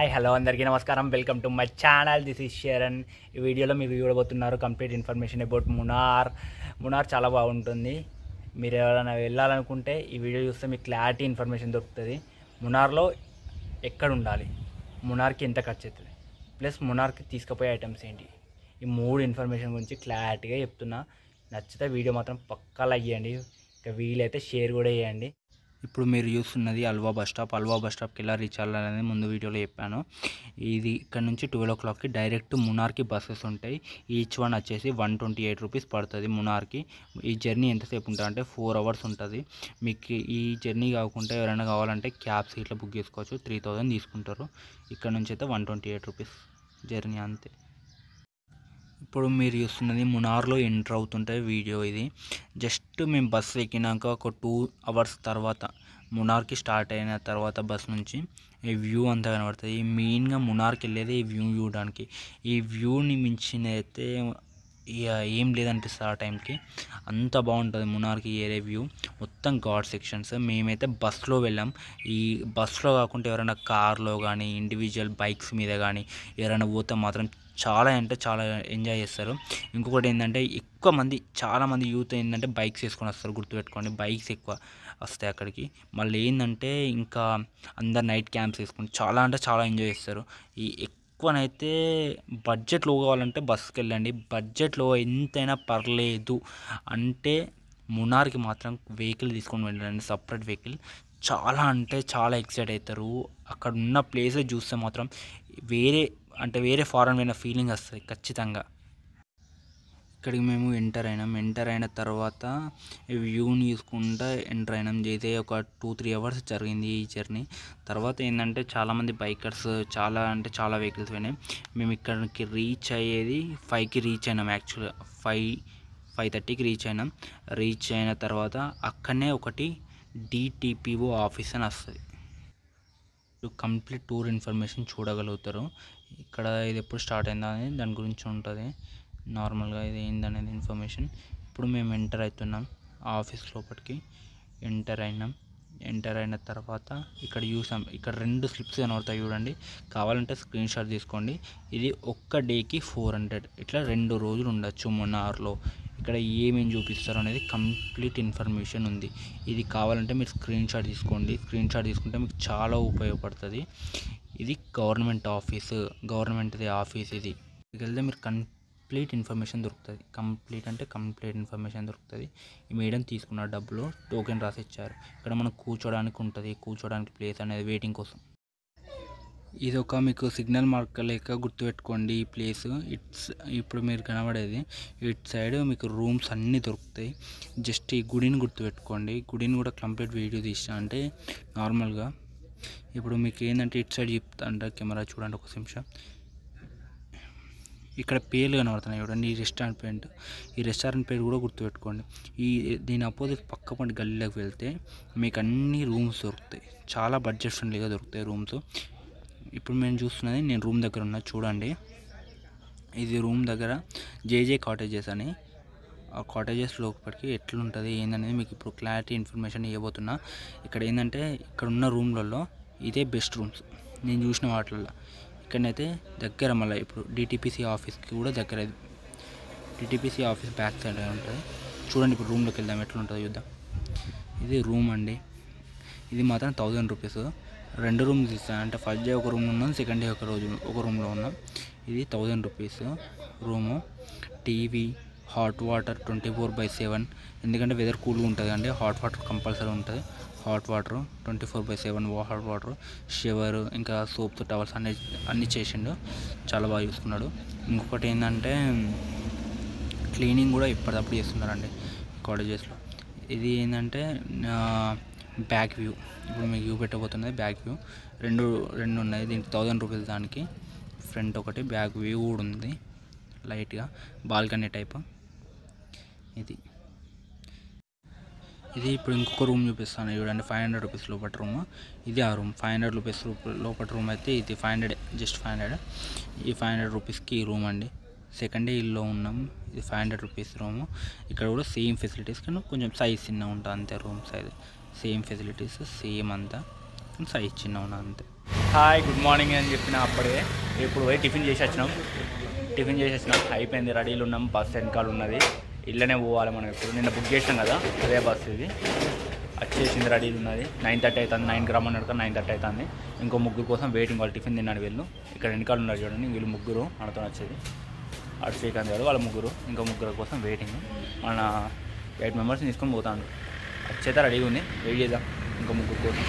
hi hello అందరికీ నమస్కారం welcome to my channel this is Sharon ఈ వీడియోలో మీరు చూడబోతున్నారు complete information about Munnar Munnar చాలా బాగుంటుంది మీరు ఎవరైనా వెళ్ళాలనుకుంటే ఈ వీడియో చూస్తే మీకు క్లారిటీ ఇన్ఫర్మేషన్ దొరుకుతుంది మునార్లో ఎక్కడ ఉండాలి మునార్కి ఎంత ఖర్చు అవుతుంది ప్లస్ మునార్కి తీసుకుపోయే ఐటమ్స్ ఏంటి ఈ మూడు ఇన్ఫర్మేషన్ గురించి క్లారిటీగా చెప్తున్నా నచ్చితే వీడియో మాత్రం పక్కా లైక్ చేయండి ఇక వీలైతే షేర్ కూడా చేయండి ఇప్పుడు మీరు చూస్తున్నది Aluva bus stop Aluva bus స్టాప్కి ఎలా రీచ్ అవ్వాలనేది ముందు వీడియోలో చెప్పాను ఇది ఇక్కడ నుంచి ట్వెల్వ్ ఓ క్లాక్కి డైరెక్ట్ మునార్కి బస్సెస్ ఉంటాయి ఈచ్ వన్ వచ్చేసి వన్ ట్వంటీ ఎయిట్ రూపీస్ పడుతుంది మునార్కి ఈ జర్నీ ఎంతసేపు ఉంటుంది అంటే ఫోర్ అవర్స్ ఉంటుంది మీకు ఈ జర్నీ కాకుండా ఎవరైనా కావాలంటే క్యాబ్స్ ఇట్లా బుక్ చేసుకోవచ్చు త్రీ థౌజండ్ తీసుకుంటారు ఇక్కడ నుంచి అయితే one twenty eight rupees journey అంతే ఇప్పుడు మీరు చూస్తున్నది మునార్లో ఎంటర్ అవుతుంటే వీడియో ఇది జస్ట్ మేము బస్సు ఎక్కినాక ఒక టూ అవర్స్ తర్వాత మునార్కి స్టార్ట్ అయిన తర్వాత బస్ నుంచి ఈ వ్యూ అంతా కనబడుతుంది మెయిన్గా మునార్కి వెళ్ళేది ఈ వ్యూ చూడడానికి ఈ వ్యూని మించిన అయితే ఇక ఏం లేదనిపిస్తుంది ఆ టైంకి అంత బాగుంటుంది మునార్కి ఏరియా వ్యూ మొత్తం ఘాట్ సెక్షన్స్ మేమైతే బస్లో వెళ్ళాం ఈ బస్లో కాకుండా ఎవరైనా కార్లో కానీ ఇండివిజువల్ బైక్స్ మీద కానీ ఎవరైనా పోతే మాత్రం చాలా అంటే చాలా ఎంజాయ్ చేస్తారు ఇంకొకటి ఏంటంటే ఎక్కువ మంది చాలా మంది యూత్ ఏంటంటే బైక్స్ వేసుకొని వస్తారు గుర్తుపెట్టుకోండి బైక్స్ ఎక్కువ వస్తాయి అక్కడికి మళ్ళీ ఏంటంటే ఇంకా అందరు నైట్ క్యాంప్స్ వేసుకొని చాలా అంటే చాలా ఎంజాయ్ చేస్తారు ఈ ఎక్కువనైతే బడ్జెట్లో కావాలంటే బస్కి వెళ్ళండి బడ్జెట్లో ఎంతైనా పర్లేదు అంటే మునార్కి మాత్రం వెహికల్ తీసుకొని వెళ్ళండి సపరేట్ వెహికల్ చాలా అంటే చాలా ఎక్సైట్ అవుతారు అక్కడ ఉన్న ప్లేస్ చూస్తే మాత్రం వేరే అంటే వేరే ఫారెన్ అయిన ఫీలింగ్ వస్తుంది ఖచ్చితంగా ఇక్కడికి మేము ఎంటర్ అయినాం ఎంటర్ అయిన తర్వాత వ్యూని చూసుకుంటా ఎంటర్ అయినాం చేసే ఒక టూ త్రీ అవర్స్ జరిగింది ఈ జర్నీ తర్వాత ఏంటంటే చాలామంది బైకర్స్ చాలా అంటే చాలా వెహికల్స్ పోయినాయి మేము ఇక్కడికి రీచ్ అయ్యేది ఫైవ్కి రీచ్ అయినాం యాక్చువల్గా ఫైవ్ ఫైవ్ థర్టీకి రీచ్ అయినాం రీచ్ అయిన తర్వాత అక్కడనే ఒకటి డిటిపిఓ ఆఫీస్ అని వస్తుంది కంప్లీట్ టూర్ ఇన్ఫర్మేషన్ చూడగలుగుతారు ఇక్కడ ఇది ఎప్పుడు స్టార్ట్ అయిందా అనేది దాని గురించి ఉంటుంది నార్మల్గా ఇది ఏందనేది ఇన్ఫర్మేషన్ ఇప్పుడు మేము ఎంటర్ అవుతున్నాం ఆ ఆఫీస్ లోపలికి ఎంటర్ అయినాం ఎంటర్ అయిన తర్వాత ఇక్కడ చూసాం ఇక్కడ రెండు స్లిప్స్ కనబడతాయి చూడండి కావాలంటే స్క్రీన్ షాట్ తీసుకోండి ఇది ఒక్క డేకి ఫోర్ హండ్రెడ్ ఇట్లా రెండు రోజులు ఉండొచ్చు మొన్నార్లో ఇక్కడ ఏమేమి చూపిస్తారు అనేది కంప్లీట్ ఇన్ఫర్మేషన్ ఉంది ఇది కావాలంటే మీరు స్క్రీన్ షాట్ తీసుకోండి స్క్రీన్ షాట్ తీసుకుంటే మీకు చాలా ఉపయోగపడుతుంది ఇది గవర్నమెంట్ ఆఫీస్ గవర్నమెంట్ది ఆఫీస్ ఇది ఇక్కడికి వెళ్తే మీరు కంప్లీట్ ఇన్ఫర్మేషన్ దొరుకుతుంది కంప్లీట్ అంటే కంప్లీట్ ఇన్ఫర్మేషన్ దొరుకుతుంది ఈ మేడం తీసుకున్న డబ్బులు టోకెన్ రాసి ఇచ్చారు ఇక్కడ మనం కూర్చోడానికి ఉంటుంది కూర్చోడానికి ప్లేస్ అనేది వెయిటింగ్ కోసం ఇది ఒక మీకు సిగ్నల్ మార్క్ లేక గుర్తుపెట్టుకోండి ఈ ప్లేస్ ఇట్స్ ఇప్పుడు మీరు కనబడేది ఇట్ సైడ్ మీకు రూమ్స్ అన్నీ దొరుకుతాయి జస్ట్ ఈ గుడిని గుర్తుపెట్టుకోండి గుడిని కూడా కంప్లీట్ వీడియో తీసా అంటే నార్మల్గా ఇప్పుడు మీకు ఏంటంటే ఇట్ సైడ్ చెప్తా అంటే కెమెరా చూడండి ఒక నిమిషం ఇక్కడ పేర్లు కనబడుతున్నాయి చూడండి ఈ రెస్టారెంట్ పేరు ఈ రెస్టారెంట్ పేరు కూడా గుర్తుపెట్టుకోండి ఈ దీని అపోజిట్ పక్క పంటి గల్లీలోకి వెళ్తే మీకు అన్ని రూమ్స్ దొరుకుతాయి చాలా బడ్జెట్ ఫ్రెండ్లీగా దొరుకుతాయి రూమ్స్ ఇప్పుడు మేము చూస్తున్నది నేను రూమ్ దగ్గర ఉన్నా చూడండి ఇది రూమ్ దగ్గర జేజే కాటేజెస్ అని ఆ కాటేజెస్ లోపలికి ఎట్లుంటుంది ఏందనేది మీకు ఇప్పుడు క్లారిటీ ఇన్ఫర్మేషన్ ఇవ్వబోతున్నా ఇక్కడ ఏంటంటే ఇక్కడ ఉన్న రూమ్లలో ఇదే బెస్ట్ రూమ్స్ నేను చూసిన వాటిల్లో ఇక్కడనైతే దగ్గర మళ్ళీ ఇప్పుడు డిటిపిసి ఆఫీస్కి కూడా దగ్గర ఇది డిటిపిసి ఆఫీస్ బ్యాక్ సైడ్ ఉంటుంది చూడండి ఇప్పుడు రూమ్లోకి వెళ్దాం ఎట్లుంటుందో చూద్దాం ఇది రూమ్ అండి ఇది మాత్రం థౌజండ్ రూపీస్ రెండు రూమ్స్ ఇస్తాను అంటే ఫస్ట్ డే ఒక రూమ్ ఉన్నాం సెకండ్ డే ఒక రోజు ఒక రూమ్లో ఉన్నాం ఇది thousand rupees room TV hot water twenty four by seven ఎందుకంటే వెదర్ కూల్గా ఉంటుంది అండి హాట్ వాటర్ కంపల్సరీ ఉంటుంది hot water twenty four by seven hot water shower ఇంకా సోప్స్ టవల్స్ అన్ని అన్నీ చేసిండు చాలా బాగా చూసుకున్నాడు ఇంకొకటి ఏంటంటే క్లీనింగ్ కూడా ఎప్పటికప్పుడు చేస్తున్నారండి కాలేజెస్లో ఇది ఏంటంటే బ్యాక్ వ్యూ ఇప్పుడు మీకు వ్యూ పెట్టబోతున్నది బ్యాక్ వ్యూ రెండు రెండు ఉన్నాయి దీనికి థౌజండ్ రూపీస్ దానికి ఫ్రంట్ ఒకటి బ్యాక్ వ్యూ కూడా ఉంది లైట్గా బాల్కనీ టైప్ ఇది ఇది ఇప్పుడు ఇంకొక రూమ్ చూపిస్తాను చూడండి ఫైవ్ హండ్రెడ్ రూపీస్ లోపల రూమ్ ఇది ఆ రూమ్ ఫైవ్ హండ్రెడ్ రూపీస్ లోపల రూమ్ అయితే ఇది five hundred just five hundred ఈ ఫైవ్ హండ్రెడ్ రూపీస్కి ఈ రూమ్ అండి సెకండ్ డే ఇల్లు ఉన్నాం ఇది ఫైవ్ హండ్రెడ్ రూపీస్ రూమ్ ఇక్కడ కూడా సేమ్ ఫెసిలిటీస్ కానీ కొంచెం సైజ్ చిన్న ఉంటుంది అంతే room size same facilities same అంతా సైజ్ చిన్న ఉన్నది అంతే హాయ్ గుడ్ మార్నింగ్ అని చెప్పిన అప్పుడే ఇప్పుడు పోయి టిఫిన్ చేసి వచ్చినాం టిఫిన్ చేసి వచ్చినాం అయిపోయింది రెడీలు ఉన్నాం బస్ వెనకాల ఉన్నది ఇళ్ళనే పోవాలి మనం ఇప్పుడు నిన్న బుక్ చేసినాం కదా అదే బస్ ఇది వచ్చేసింది రెడీలు ఉన్నది నైన్ థర్టీ అవుతుంది నైన్ గ్రామ్ అన్నాడు నైన్ థర్టీ అవుతుంది ఇంకో ముగ్గురు కోసం వెయిటింగ్ వాళ్ళు టిఫిన్ తిన్నాడు వీళ్ళు ఇక్కడ వెనకాల ఉన్నారు చూడండి వీళ్ళు ముగ్గురు మనతో వచ్చేది అటు శ్రీకాంత్ గారు వాళ్ళ ముగ్గురు ఇంకో ముగ్గురు కోసం వెయిటింగ్ మన ఎయిట్ మెంబర్స్ని తీసుకొని పోతాను వచ్చేతే రెడీగా ఉంది వెయిట్ చేద్దాం ఇంకో ముగ్గురు కోసం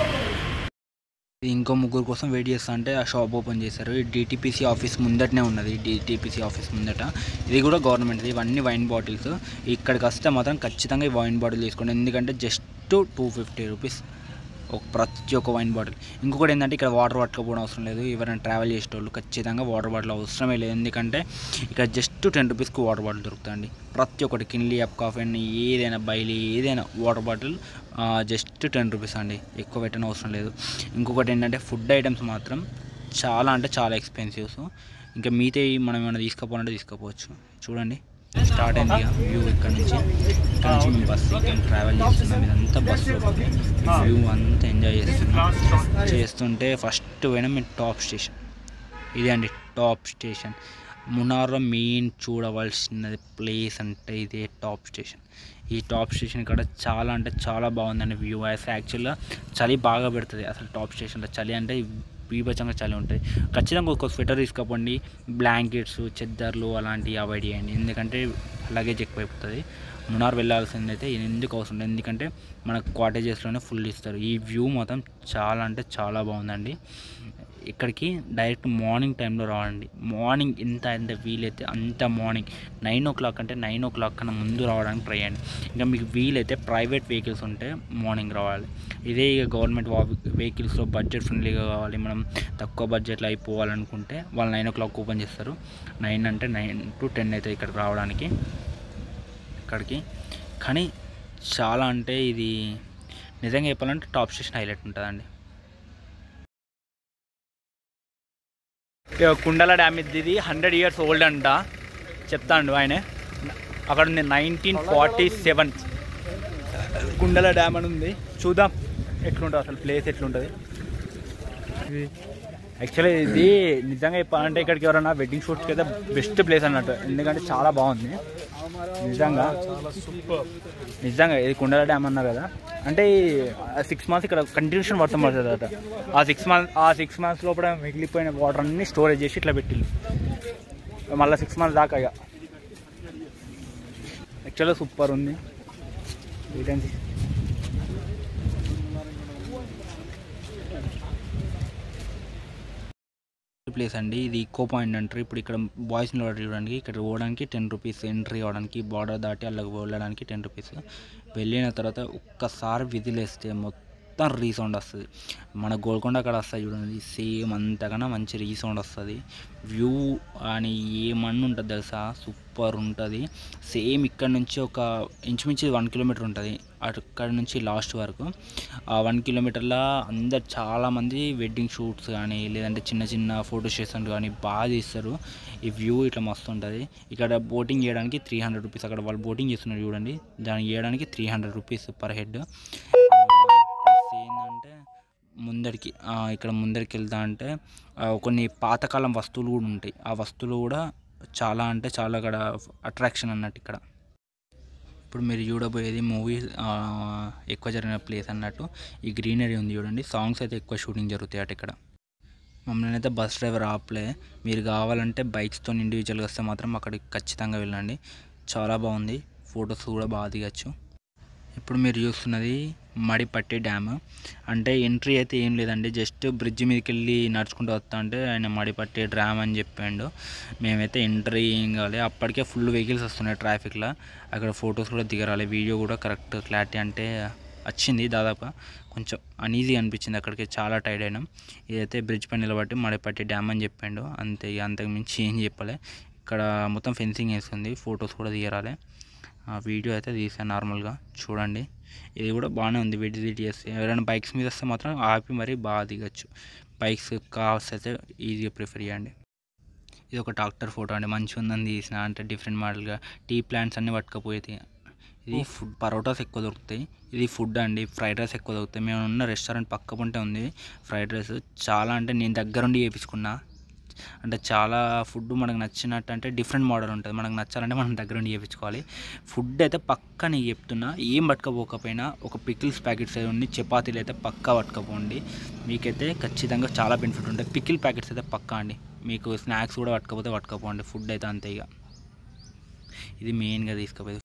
ఇంకో ముగ్గురు కోసం వెయిట్ చేస్తా అంటే ఆ షాప్ ఓపెన్ చేశారు ఈ డిటీపీసీ ఆఫీస్ ముందటనే ఉన్నది డిటీపీసీ ఆఫీస్ ముందట ఇది కూడా గవర్నమెంట్ ఇవన్నీ వైన్ బాటిల్స్ ఇక్కడికి వస్తే మాత్రం ఖచ్చితంగా ఈ వైన్ బాటిల్ తీసుకోండి ఎందుకంటే జస్ట్ టూ ఫిఫ్టీ రూపీస్ ఒక ప్రతి ఒక్క వైన్ బాటిల్ ఇంకొకటి ఏంటంటే ఇక్కడ వాటర్ పట్టుకోపోవడం అవసరం లేదు ఎవరైనా ట్రావెల్ చేసేటోళ్ళు ఖచ్చితంగా వాటర్ బాటిల్ అవసరమే లేదు ఎందుకంటే ఇక్కడ జస్ట్ టెన్ రూపీస్కి వాటర్ బాటిల్ దొరుకుతుంది ప్రతి ఒక్కటి కిన్లీ అప్ కాఫీ అని ఏదైనా బైలీ ఏదైనా water bottle just ten rupees అండి ఎక్కువ పెట్టని అవసరం లేదు ఇంకొకటి ఏంటంటే ఫుడ్ ఐటమ్స్ మాత్రం చాలా అంటే చాలా ఎక్స్పెన్సివ్స్ ఇంకా మిగతా మనం ఏమైనా తీసుకుపోవాలంటే తీసుకుపోవచ్చు చూడండి స్టార్ట్ అయింది ఇక వ్యూ ఇక్కడ నుంచి ఇక్కడ నుంచి మేము బస్సు ఎక్కాం ట్రావెల్ చేస్తున్నాం ఇదంతా బస్సు వ్యూ అంతా ఎంజాయ్ చేస్తున్నాం చేస్తుంటే ఫస్ట్ పోయినా మేము టాప్ స్టేషన్ ఇదే అండి టాప్ స్టేషన్ మునార్లో మెయిన్ చూడవలసినది ప్లేస్ అంటే ఇదే టాప్ స్టేషన్ ఈ టాప్ స్టేషన్ ఇక్కడ చాలా అంటే చాలా బాగుందండి వ్యూ అసలు యాక్చువల్గా చలి బాగా పెడుతుంది అసలు టాప్ స్టేషన్లో చలి అంటే బీభత్సంగా చలి ఉంటుంది ఖచ్చితంగా ఒక స్వెటర్ తీసుకోపోండి బ్లాంకెట్స్ చెద్దర్లు అలాంటివి అవాయిడ్ చేయండి ఎందుకంటే లగేజ్ ఎక్కువైపోతుంది మునార్ వెళ్ళాల్సిందైతే ఎందుకు అవసరం లేదు ఎందుకంటే మనకు కాటేజెస్లోనే ఫుల్ ఇస్తారు ఈ వ్యూ మాత్రం చాలా అంటే చాలా బాగుందండి ఇక్కడికి డైరెక్ట్ మార్నింగ్ టైంలో రావండి మార్నింగ్ ఎంత ఎంత వీలైతే అంత మార్నింగ్ నైన్ ఓ క్లాక్ అంటే నైన్ ఓ క్లాక్ కన్నా ముందు రావడానికి ట్రై చేయండి ఇంకా మీకు వీలైతే ప్రైవేట్ వెహికల్స్ ఉంటే మార్నింగ్ రావాలి ఇదే ఇక గవర్నమెంట్ వెహికల్స్లో బడ్జెట్ ఫ్రెండ్లీగా కావాలి మనం తక్కువ బడ్జెట్లో అయిపోవాలనుకుంటే వాళ్ళు నైన్ ఓ క్లాక్ ఓపెన్ చేస్తారు నైన్ అంటే నైన్ టు టెన్ అవుతుంది ఇక్కడికి రావడానికి ఇక్కడికి కానీ చాలా అంటే ఇది నిజంగా చెప్పాలంటే టాప్ స్టేషన్ హైలైట్ ఉంటుందండి కుండల డ్యామ్ ఇది ఇది హండ్రెడ్ ఇయర్స్ ఓల్డ్ అంట చెప్తాండు ఆయన అక్కడ ఉంది nineteen forty seven Kundala dam అని ఉంది చూద్దాం ఎట్లుంటుంది అసలు ప్లేస్ ఎట్లుంటుంది యాక్చువల్లీ ఇది నిజంగా చెప్పాలంటే ఇక్కడికి ఎవరైనా వెడ్డింగ్ షూట్స్కి అయితే బెస్ట్ ప్లేస్ అన్నట్టు ఎందుకంటే చాలా బాగుంది నిజంగా నిజంగా ఇది కుండల డ్యామ్ అన్నారు కదా అంటే సిక్స్ మంత్స్ ఇక్కడ కంటిన్యూషన్ వర్షం పడుతుంది అట ఆ సిక్స్ మంత్స్ ఆ సిక్స్ మంత్స్ లోపల మిగిలిపోయిన వాటర్ అన్ని స్టోరేజ్ చేసి ఇట్లా పెట్టిల్లు మళ్ళీ సిక్స్ మంత్స్ దాకా ఇక యాక్చువల్గా సూపర్ ఉంది వీటండి ప్లేస్ అండి ఇది ఈకో పాయింట్ అంటారు ఇప్పుడు ఇక్కడ బాయ్స్ చూడడానికి ఇక్కడ పోవడానికి టెన్ రూపీస్ ఎంట్రీ అవ్వడానికి బార్డర్ దాటి అలా వెళ్ళడానికి టెన్ రూపీస్ వెళ్ళిన తర్వాత ఒక్కసారి విధిలేస్తే మొత్తం రీసౌండ్ వస్తుంది మన గోల్కొండ అక్కడ వస్తుంది చూడండి సేమ్ అంతకన్నా మంచి రీసౌండ్ వస్తుంది వ్యూ అని ఏమన్నా ఉంటుంది తెలుసా సూపర్ ఉంటుంది సేమ్ ఇక్కడ నుంచి ఒక ఇంచుమించు వన్ కిలోమీటర్ ఉంటుంది అక్కడ నుంచి లాస్ట్ వరకు ఆ వన్ కిలోమీటర్లో అందరు చాలామంది వెడ్డింగ్ షూట్స్ కానీ లేదంటే చిన్న చిన్న ఫోటో సెషన్స్ కానీ బాగా తీస్తారు ఈ వ్యూ ఇట్లా మస్తు ఉంటుంది ఇక్కడ బోటింగ్ చేయడానికి త్రీ హండ్రెడ్ రూపీస్ అక్కడ వాళ్ళు బోటింగ్ చేస్తున్నారు చూడండి దానికి చేయడానికి three hundred rupees per head ఏంటంటే ముందరికి ఆ, ఇక్కడ ముందరికి వెళ్తా అంటే ఆ, కొన్ని పాతకాలం వస్తువులు కూడా ఉంటాయి ఆ వస్తువులు కూడా చాలా అంటే చాలా అక్కడ అట్రాక్షన్ అన్నట్టు ఇక్కడ ఇప్పుడు మీరు చూడబోయేది మూవీ ఎక్కువ జరిగిన ప్లేస్ అన్నట్టు ఈ గ్రీనరీ ఉంది చూడండి సాంగ్స్ అయితే ఎక్కువ షూటింగ్ జరుగుతాయి అటు ఇక్కడ మమ్మల్ని అయితే బస్ డ్రైవర్ ఆపలే మీరు కావాలంటే బైక్స్తో ఇండివిజువల్గా వస్తే మాత్రం అక్కడికి ఖచ్చితంగా వెళ్ళండి చాలా బాగుంది ఫొటోస్ కూడా బాగా దిగచ్చు ఇప్పుడు మీరు చూస్తున్నది మడిపట్టి డ్యామ్ అంటే ఎంట్రీ అయితే ఏం లేదండి జస్ట్ బ్రిడ్జ్ మీదకి వెళ్ళి నడుచుకుంటూ వస్తా అంటే ఆయన మడిపట్టి డ్యామ్ అని చెప్పిండు మేమైతే ఎంట్రీ ఏం కావాలి అప్పటికే ఫుల్ వెహికల్స్ వస్తున్నాయి ట్రాఫిక్లో అక్కడ ఫొటోస్ కూడా దిగరాలి వీడియో కూడా కరెక్ట్ క్లారిటీ అంటే వచ్చింది దాదాపు కొంచెం అనీజీ అనిపించింది అక్కడికి చాలా టైర్డ్ అయినాం ఇదైతే బ్రిడ్జ్ పైన నిలబట్టి మడిపట్టి డ్యామ్ అని చెప్పిండు అంతే ఇక అంతకు మించి ఏం చెప్పలే ఇక్కడ మొత్తం ఫెన్సింగ్ వేస్తుంది ఫొటోస్ కూడా తీయరాలి ఆ వీడియో అయితే తీసాను నార్మల్గా చూడండి ఇది కూడా బాగానే ఉంది విడిది చేస్తే ఎవరైనా బైక్స్ మీద వస్తే మాత్రం ఆపి మరీ బాగా దిగచ్చు బైక్స్ కార్స్ అయితే ఈజీగా ప్రిఫర్ చేయండి ఇది ఒక ట్రాక్టర్ ఫోటో అండి మంచిగా ఉందని తీసిన అంటే డిఫరెంట్ మోడల్గా టీ ప్లాంట్స్ అన్నీ పట్టుకపోయేది ఇది ఫుడ్ పరోటాస్ ఎక్కువ దొరుకుతాయి ఇది ఫుడ్ అండి ఫ్రైడ్ రైస్ ఎక్కువ దొరుకుతాయి మేము ఉన్న రెస్టారెంట్ పక్క పొంటే ఉంది ఫ్రైడ్ రైస్ చాలా అంటే నేను దగ్గరుండి చేయించుకున్నా అంటే చాలా ఫుడ్ మనకు నచ్చినట్టు అంటే డిఫరెంట్ మోడల్ ఉంటుంది మనకు నచ్చాలంటే మనం దగ్గరుండి చేయించుకోవాలి ఫుడ్ అయితే పక్కా నీకు చెప్తున్నా ఏం పట్టుకపోకపోయినా ఒక పికిల్స్ ప్యాకెట్స్ అయి ఉండి చపాతీలు అయితే పక్కా పట్టుకపోండి మీకైతే ఖచ్చితంగా చాలా బెనిఫిట్ ఉంటుంది పికిల్ ప్యాకెట్స్ అయితే పక్కా అండి మీకు స్నాక్స్ కూడా పట్టుకపోతే పట్టుకపోండి ఫుడ్ అయితే అంతే ఇక ఇది మెయిన్గా తీసుకుపోయేది